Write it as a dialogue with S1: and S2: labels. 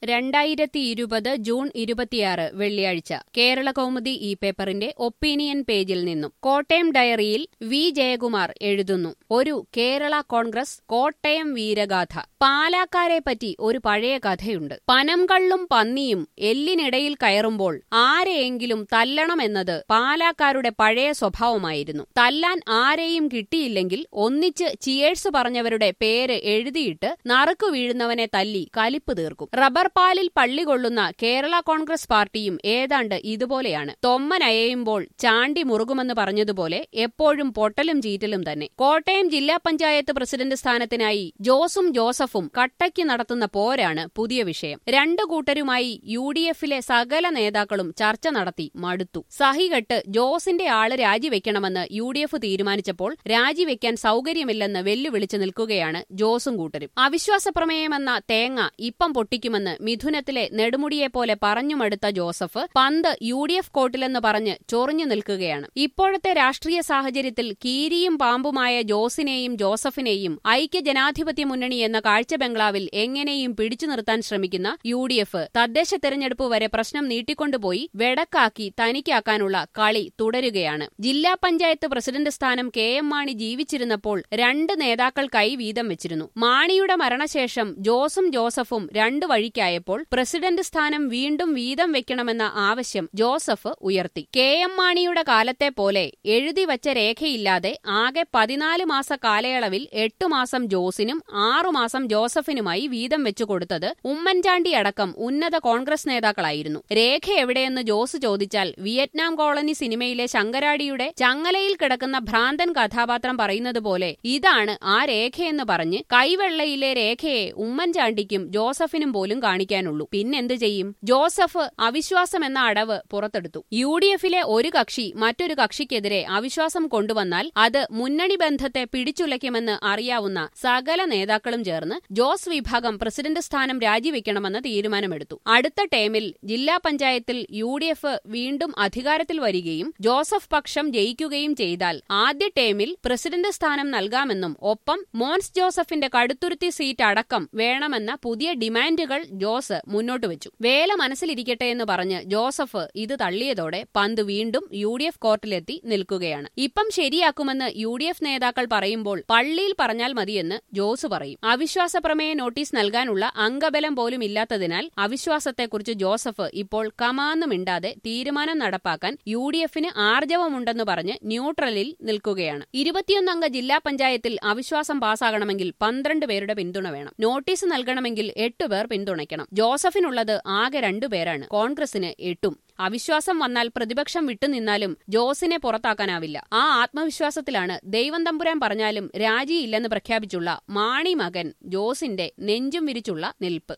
S1: രണ്ടായിരത്തി ഇരുപത് ജൂൺ ഇരുപത്തിയാറ് വെള്ളിയാഴ്ച കേരള കൗമുദി ഈ പേപ്പറിന്റെ ഒപ്പീനിയൻ പേജിൽ നിന്നും കോട്ടയം ഡയറിയിൽ വി ജയകുമാർ എഴുതുന്നു ഒരു കേരള കോൺഗ്രസ് കോട്ടയം വീരഗാഥ പാലാക്കാരെ പറ്റി ഒരു പഴയ കഥയുണ്ട് പനംകള്ളും പന്നിയും എല്ലിനിടയിൽ കയറുമ്പോൾ ആരെയെങ്കിലും തല്ലണമെന്നത് പാലാക്കാരുടെ പഴയ സ്വഭാവമായിരുന്നു തല്ലാൻ ആരെയും കിട്ടിയില്ലെങ്കിൽ ഒന്നിച്ച് ചിയേഴ്സ് പറഞ്ഞവരുടെ പേര് എഴുതിയിട്ട് നറുക്കു വീഴുന്നവനെ തല്ലി കലിപ്പ് തീർക്കും റബ്ബർ പാലിൽ പള്ളി കൊള്ളുന്ന കേരള കോൺഗ്രസ് പാർട്ടിയും ഏതാണ്ട് ഇതുപോലെയാണ് തൊമ്മനയയുമ്പോൾ ചാണ്ടി മുറുകുമെന്ന് പറഞ്ഞതുപോലെ എപ്പോഴും പൊട്ടലും ചീറ്റലും തന്നെ കോട്ടയം ജില്ലാ പഞ്ചായത്ത് പ്രസിഡന്റ് സ്ഥാനത്തിനായി ജോസും ജോസഫും കട്ടയ്ക്ക് നടത്തുന്ന പോരാണ് പുതിയ വിഷയം രണ്ടു കൂട്ടരുമായി യു ഡി എഫിലെ സകല നേതാക്കളും ചർച്ച നടത്തി മടുത്തു സഹികെട്ട് ജോസിന്റെ ആള് രാജിവെക്കണമെന്ന് യു ഡി എഫ് തീരുമാനിച്ചപ്പോൾ രാജിവെക്കാൻ സൗകര്യമില്ലെന്ന് വെല്ലുവിളിച്ചു നിൽക്കുകയാണ് ജോസും കൂട്ടരും അവിശ്വാസ പ്രമേയമെന്ന തേങ്ങ ഇപ്പം പൊട്ടിക്കുമെന്ന് മിഥുനത്തിലെ നെടുമുടിയെപ്പോലെ പറഞ്ഞു മടുത്ത ജോസഫ് പന്ത് യു ഡി എഫ് കോട്ടിലെന്ന് പറഞ്ഞ് ചൊറിഞ്ഞു നിൽക്കുകയാണ് ഇപ്പോഴത്തെ രാഷ്ട്രീയ സാഹചര്യത്തിൽ കീരിയും പാമ്പുമായ ജോസിനെയും ജോസഫിനെയും ഐക്യജനാധിപത്യ മുന്നണി എന്ന കാഴ്ച ബംഗ്ലാവിൽ എങ്ങനെയും പിടിച്ചു നിർത്താൻ ശ്രമിക്കുന്ന യു ഡി എഫ് തദ്ദേശ തെരഞ്ഞെടുപ്പ് വരെ പ്രശ്നം നീട്ടിക്കൊണ്ടുപോയി വെടക്കാക്കി തനിക്കാക്കാനുള്ള കളി തുടരുകയാണ് ജില്ലാ പഞ്ചായത്ത് പ്രസിഡന്റ് സ്ഥാനം കെ എം മാണി ജീവിച്ചിരുന്നപ്പോൾ രണ്ട് നേതാക്കൾ കൈ വീതം വെച്ചിരുന്നു മാണിയുടെ മരണശേഷം ജോസും ജോസഫും രണ്ടു വഴിക്കായപ്പോൾ പ്രസിഡന്റ് സ്ഥാനം വീണ്ടും വീതം വെക്കണമെന്ന ആവശ്യം ജോസഫ് ഉയർത്തി കെ എം മാണിയുടെ കാലത്തെ പോലെ എഴുതി വച്ച രേഖയില്ലാതെ ആകെ പതിനാല് മാസ കാലയളവിൽ എട്ടു മാസം ജോസിനും ആറുമാസം ജോസഫിനുമായി വീതം വെച്ചു കൊടുത്തത് ഉമ്മൻചാണ്ടി അടക്കം ഉന്നത കോൺഗ്രസ് നേതാക്കളായിരുന്നു രേഖ എവിടെയെന്ന് ജോസ് ചോദിച്ചാൽ വിയറ്റ്നാം കോളനി സിനിമയിലെ ശങ്കരാടിയുടെ ചങ്ങലയിൽ കിടക്കുന്ന ഭ്രാന്തൻ കഥാപാത്രം പറയുന്നത് പോലെ ഇതാണ് ആ രേഖയെന്ന് പറഞ്ഞ് കൈവെള്ളയിലെ രേഖയെ ഉമ്മൻചാണ്ടിക്കും ജോസഫിനും പോലും കാണിക്കാനുള്ളൂ പിന്നെന്ത് ചെയ്യും ജോസഫ് അവിശ്വാസം എന്ന അടവ് പുറത്തെടുത്തു യു ഡി എഫിലെ ഒരു കക്ഷി മറ്റൊരു കക്ഷിക്കെതിരെ അവിശ്വാസം കൊണ്ടുവന്നാൽ അത് മുന്നണി ബന്ധത്തെ പിടിച്ചുലയ്ക്കുമെന്ന് അറിയാവുന്ന സകല നേതാക്കളും ചേർന്ന് ജോസ് വിഭാഗം പ്രസിഡന്റ് സ്ഥാനം രാജിവെക്കണമെന്ന് തീരുമാനമെടുത്തു അടുത്ത ടേമിൽ ജില്ലാ പഞ്ചായത്തിൽ യു ഡി എഫ് വീണ്ടും അധികാരത്തിൽ വരികയും ജോസഫ് പക്ഷം ജയിക്കുകയും ചെയ്താൽ ആദ്യ ടേമിൽ പ്രസിഡന്റ് സ്ഥാനം നൽകാമെന്നും ഒപ്പം മോൻസ് ജോസഫിന്റെ കടുത്തുരുത്തി സീറ്റ് അടക്കം വേണമെന്ന പുതിയ ഡിമാൻഡുകൾ ജോസ് മുന്നോട്ട് വെച്ചു വേല മനസ്സിലിരിക്കട്ടെ എന്ന് പറഞ്ഞ് ജോസഫ് ഇത് തള്ളിയതോടെ പന്ത് വീണ്ടും യു ഡി എഫ് കോർട്ടിലെത്തി നിൽക്കുകയാണ് ഇപ്പം ശരിയാക്കുമെന്ന് യു ഡി എഫ് നേതാക്കൾ പറയുമ്പോൾ പള്ളിയിൽ പറഞ്ഞാൽ മതിയെന്ന് ജോസ് പറയും അവിശ്വാസ പ്രമേയ നോട്ടീസ് നൽകാനുള്ള അംഗബലം പോലും ഇല്ലാത്തതിനാൽ അവിശ്വാസത്തെക്കുറിച്ച് ജോസഫ് ഇപ്പോൾ കമാന്ന് മിണ്ടാതെ തീരുമാനം നടപ്പാക്കാൻ യു ഡി എഫിന് ആർജവമുണ്ടെന്ന് പറഞ്ഞ് ന്യൂട്രലിൽ നിൽക്കുകയാണ് ഇരുപത്തിയൊന്നംഗ ജില്ലാ പഞ്ചായത്തിൽ അവിശ്വാസം പാസ്സാകണമെങ്കിൽ പന്ത്രണ്ട് പേരുടെ പിന്തുണ വേണം നോട്ടീസ് നൽകണമെങ്കിൽ എട്ട് പേർ പിന്തുണയ്ക്കണം ജോസഫിനുള്ളത് ആകെ രണ്ടുപേരാണ് കോൺഗ്രസിന് എട്ടും അവിശ്വാസം വന്നാൽ പ്രതിപക്ഷം വിട്ടുനിന്നാലും ജോസിനെ പുറത്താക്കാനാവില്ല ആ ആത്മവിശ്വാസത്തിലാണ് ദൈവം തമ്പുരാൻ പറഞ്ഞാലും രാജിയില്ലെന്ന് പ്രഖ്യാപിച്ചുള്ള മാണി മകൻ ജോസിന്റെ നെഞ്ചും വിരിച്ചുള്ള നിൽപ്പ്